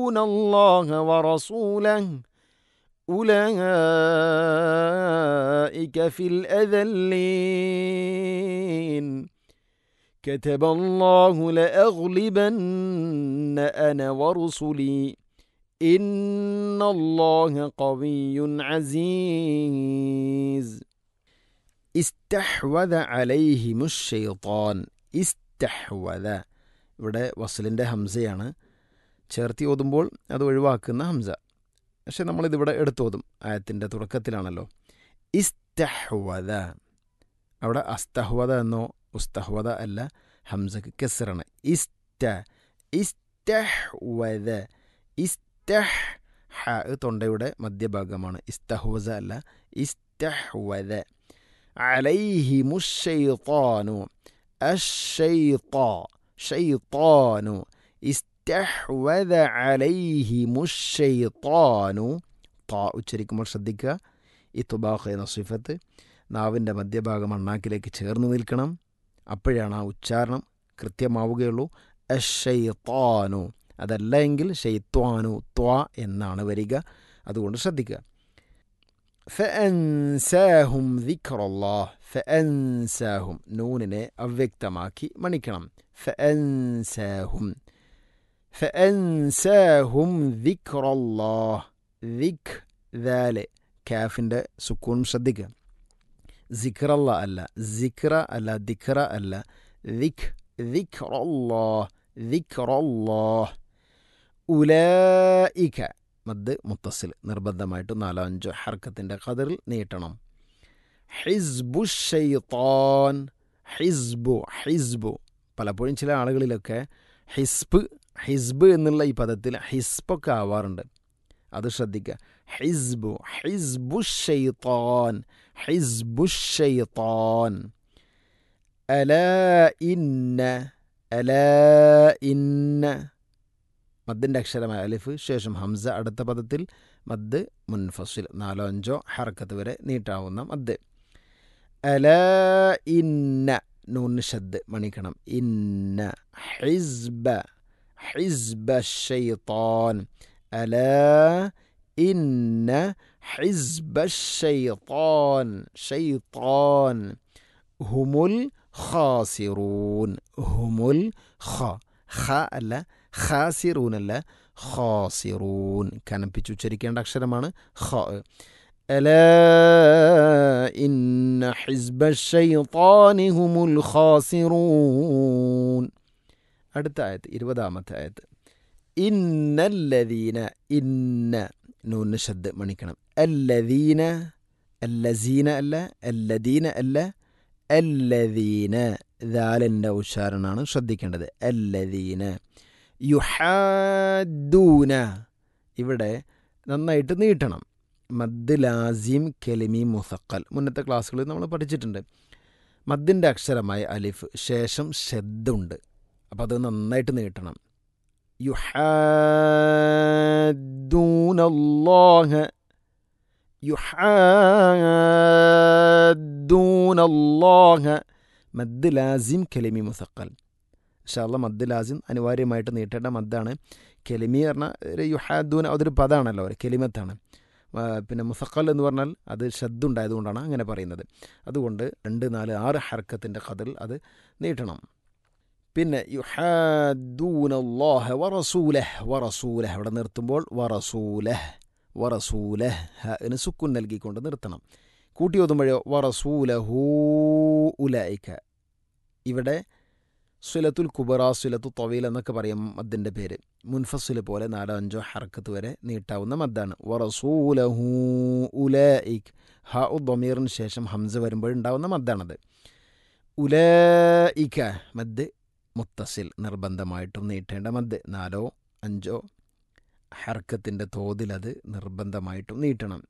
الله ورسوله أولئك في الأذلين كتب الله لأغلبن أنا ورسلي إن الله قوي عزيز ഇസ്തഹ്വദ അലൈഹിമുഷ് ഷെയ്ത്താൻ ഇസ്തഹ്വദ ഇവിടെ വസലിൻ്റെ ഹംസയാണ് ചേർത്തി ഓതുമ്പോൾ അത് ഒഴിവാക്കുന്ന ഹംസ പക്ഷെ നമ്മളിതിവിടെ എടുത്തോതും ആയത്തിൻ്റെ തുടക്കത്തിലാണല്ലോ ഇസ്തഹ്വദ അവിടെ അസ്തഹ്വദ എന്നോ ഉസ്തഹ്വദ അല്ല ഹംസക്ക് കെസറാണ് ഇസ്ത ഇസ്തഹ്വദ ഇസ്തഹ് ഹ തൊണ്ടയുടെ മധ്യഭാഗമാണ് ഇസ്തഹ്വസ അല്ല ഇസ്തഹ്വദ عليهم الشيطان الشيطان شيطان استحوذ عليهم الشيطان طاء ഉച്ചരിക്കുമ്പോൾ ശ്രദ്ധിക്കുക ഈ തുബാഖ എന്ന സിഫത്ത് നാവിൻ്റെ മധ്യഭാഗം അണ്ണാക്കിലേക്ക് ചേർന്ന് നിൽക്കണം അപ്പോഴാണ് ആ ഉച്ചാരണം കൃത്യമാവുകയുള്ളൂ അഷയ്ത്താനു അതല്ല എങ്കിൽ ഷെയ്ത്വാനു ത്വ എന്നാണ് വരിക അതുകൊണ്ട് ശ്രദ്ധിക്കുക ഫഅൻസാഹും ദിക്റല്ലാഹ് ഫഅൻസാഹും നൂനിനെ അവ്യക്തമാക്കി മണിക്കണം ഫഅൻസാഹും ഫഅൻസാഹും ദിക്റല്ലാഹ് ദിക് ദാല് കാഫിൻ്റെ സുക്കൂൺ ശ്രദ്ധിക്കുക സിക്റല്ല അല്ല സിക്ര അല്ല ദിക്റ അല്ല ദിക് ദിക്റല്ലാഹ് ദിക്റല്ലാഹ് ഉലൈക മദ് മുത്തസിൽ നിർബന്ധമായിട്ട് നാലോ അഞ്ചോ ഹർക്കത്തിൻ്റെ കതിറിൽ നീട്ടണം ഹിസ്ബു ഷെയ്ത്താൻ ഹിസ്ബു ഹിസ്ബു പലപ്പോഴും ചില ആളുകളിലൊക്കെ ഹിസ്ബ് ഹിസ്ബ് എന്നുള്ള ഈ പദത്തിൽ ഹിസ്ബൊക്കെ ആവാറുണ്ട് അത് ശ്രദ്ധിക്കുക ഹിസ്ബു ഹിസ്ബു ഷെയ്ത്താൻ ഹിസ്ബു ഷെയ്ത്താൻ അല ഇന്ന അല ഇന്ന മദ്ദിൻ്റെ അക്ഷരമായ അലിഫ് ശേഷം ഹംസ അടുത്ത പദത്തിൽ മദ് മുൻഫസിൽ നാലോ അഞ്ചോ ഹറക്കത്ത് വരെ നീട്ടാവുന്ന മദ് അല ഇന്ന നൂന് ഷദ് മണിക്കണം ഇന്ന ഹിസ്ബ ഹിസ്ബ ഷെയ്ത്താൻ അല ഇന്ന ഹിസ്ബ ഷെയ്ത്താൻ ഷെയ്ത്താൻ ഹുമുൽ ഖാസിറൂൻ ഹുമുൽ ഖ ഖ അല്ല ഖാസിറൂൻ അല്ല ഖാസിറൂൻ കനപ്പിച്ച് ഉച്ചരിക്കേണ്ട അക്ഷരമാണ് ഖ ألا إن حزب الشيطان هم الخاسرون അടുത്ത ആയത്ത് ഇരുപതാമത്തെ ആയത്ത് ഇന്നല്ലദീന ഇന്ന നൂന്ന് ശബ്ദ മണിക്കണം അല്ലദീന അല്ലസീന അല്ല അല്ലദീന അല്ല അല്ലദീന ദാലിൻ്റെ ഉച്ചാരണമാണ് ശ്രദ്ധിക്കേണ്ടത് അല്ലദീന യുഹാദൂന ഇവിടെ നന്നായിട്ട് നീട്ടണം മദ് ലാസിം കെലിമി മുസക്കൽ മുന്നത്തെ ക്ലാസ്സുകളിൽ നമ്മൾ പഠിച്ചിട്ടുണ്ട് മദ്ദിൻ്റെ അക്ഷരമായ അലിഫ് ശേഷം ഷെദ്ദുണ്ട് അപ്പോൾ അത് നന്നായിട്ട് നീട്ടണം യുഹാദൂനല്ലാഹ യുഹാദൂനല്ലാഹ മദ് ലാസിം കെലിമി മുസക്കൽ ഇൻഷാല്ല മദ് ലാസിം അനിവാര്യമായിട്ട് നീട്ടേണ്ട മദ്ദാണ് കെലിമി പറഞ്ഞാൽ ഒരു യുഹാദൂൻ അതൊരു പദമാണല്ലോ ഒരു കെലിമത്താണ് പിന്നെ മുസക്കൽ എന്ന് പറഞ്ഞാൽ അത് ഷദ്ദുണ്ടായതുകൊണ്ടാണ് അങ്ങനെ പറയുന്നത് അതുകൊണ്ട് രണ്ട് നാല് ആറ് ഹർക്കത്തിൻ്റെ കതിൽ അത് നീട്ടണം പിന്നെ യുഹാദൂനല്ലാഹ വറസൂലഹ് വറസൂലഹ് അവിടെ നിർത്തുമ്പോൾ വറസൂലഹ് വറസൂലഹ് എന്ന് സുക്കുൻ നൽകിക്കൊണ്ട് നിർത്തണം കൂട്ടി ഓതുമ്പോഴോ വറസൂലഹൂ ഉലൈക്ക ഇവിടെ സുലത്തുൽ കുബറ സുലത്തു തൊവീൽ എന്നൊക്കെ പറയും മദ്ദിൻ്റെ പേര് മുൻഫസുൽ പോലെ നാലോ അഞ്ചോ ഹർക്കത്ത് വരെ നീട്ടാവുന്ന മദ്ദാണ് വറസൂലഹൂ ഉലൈക് ഹ ഉ ദൊമീറിന് ശേഷം ഹംസ വരുമ്പോഴുണ്ടാവുന്ന മദ്ദാണത് ഉലൈക മദ് മുത്തസിൽ നിർബന്ധമായിട്ടും നീട്ടേണ്ട മദ് നാലോ അഞ്ചോ ഹർക്കത്തിൻ്റെ തോതിലത് നിർബന്ധമായിട്ടും നീട്ടണം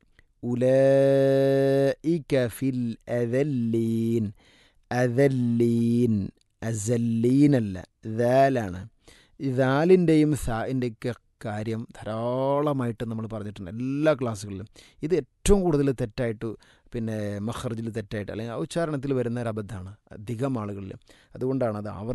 ഉലൈക ഫിൽ അദല്ലീൻ അദല്ലീൻ അസല്ലീനല്ല ദാലാണ് ദാലിൻ്റെയും സാഇൻ്റെയൊക്കെ കാര്യം ധാരാളമായിട്ട് നമ്മൾ പറഞ്ഞിട്ടുണ്ട് എല്ലാ ക്ലാസ്സുകളിലും ഇത് ഏറ്റവും കൂടുതൽ തെറ്റായിട്ട് പിന്നെ മഹർജിൽ തെറ്റായിട്ട് അല്ലെങ്കിൽ ഉച്ചാരണത്തിൽ വരുന്ന ഒരു അബദ്ധമാണ് അധികം ആളുകളിൽ അതുകൊണ്ടാണ് അത് ആവർത്തി